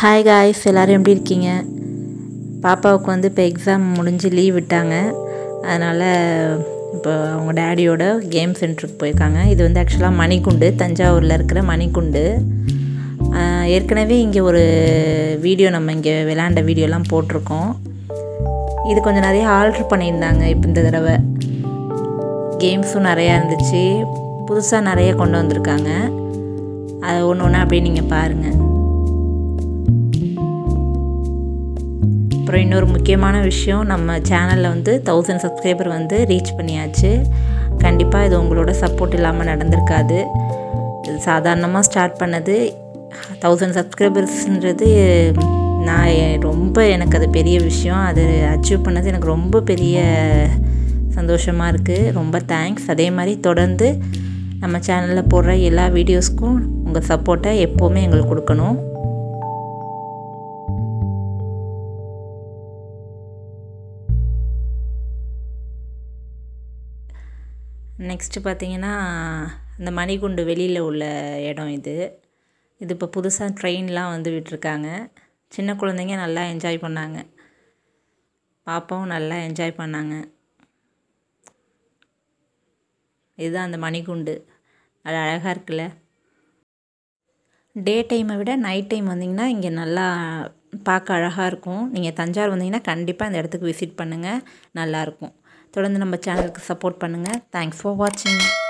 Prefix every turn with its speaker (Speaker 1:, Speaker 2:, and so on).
Speaker 1: hi guys எல்லோரும் எப்படி இருக்கீங்க பாப்பாவுக்கு வந்து இப்போ எக்ஸாம் முடிஞ்சு லீவ் விட்டாங்க அதனால் இப்போ அவங்க டேடியோட கேம் சென்டருக்கு போயிருக்காங்க இது வந்து ஆக்சுவலாக மணிக்குண்டு தஞ்சாவூரில் இருக்கிற மணிக்குண்டு ஆஹ் ஏற்கனவே இங்கே ஒரு வீடியோ நம்ம இங்கே விளாண்ட வீடியோலாம் போட்டிருக்கோம் இது கொஞ்சம் நிறைய ஆல்ட்ரு பண்ணியிருந்தாங்க இப்போ இந்த தடவை கேம்ஸும் நிறையா இருந்துச்சு புதுசாக நிறைய கொண்டு வந்திருக்காங்க அதை ஒன்று ஒன்று அப்படியே நீங்கள் பாருங்கள் அப்புறம் இன்னொரு முக்கியமான விஷயம் நம்ம சேனலில் வந்து தௌசண்ட் சப்ஸ்கிரைபர் வந்து ரீச் பண்ணியாச்சு கண்டிப்பாக இது உங்களோட சப்போர்ட் இல்லாமல் நடந்திருக்காது இது சாதாரணமாக ஸ்டார்ட் பண்ணது தௌசண்ட் சப்ஸ்கிரைபர்ஸ்ன்றது நான் எ- ரொம்ப எனக்கு அது பெரிய விஷயம் அது அச்சீவ் பண்ணது எனக்கு ரொம்ப பெரிய சந்தோஷமாக இருக்குது ரொம்ப தேங்க்ஸ் அதே மாதிரி தொடர்ந்து நம்ம சேனலில் போடுற எல்லா வீடியோஸ்க்கும் உங்கள் சப்போர்ட்டை எப்போவுமே எங்களுக்கு கொடுக்கணும் நெக்ஸ்ட்டு பார்த்தீங்கன்னா இந்த மணிகுண்டு வெளியில் உள்ள இடம் இது இது இப்போ புதுசாக ட்ரெயின்லாம் வந்து விட்டுருக்காங்க சின்ன குழந்தைங்க நல்லா என்ஜாய் பண்ணாங்க பாப்பாவும் நல்லா என்ஜாய் பண்ணாங்க இதுதான் அந்த மணிகுண்டு அது அழகாக இருக்குல்ல டே டைமை விட நைட் டைம் வந்தீங்கன்னா இங்கே நல்லா பார்க்க அழகாக இருக்கும் நீங்கள் தஞ்சாவூர் வந்தீங்கன்னா கண்டிப்பாக இந்த இடத்துக்கு விசிட் பண்ணுங்கள் நல்லாயிருக்கும் தொடர்ந்து நம்ம சேனலுக்கு சப்போர்ட் பண்ணுங்கள் தேங்க்ஸ் ஃபார் வாட்சிங்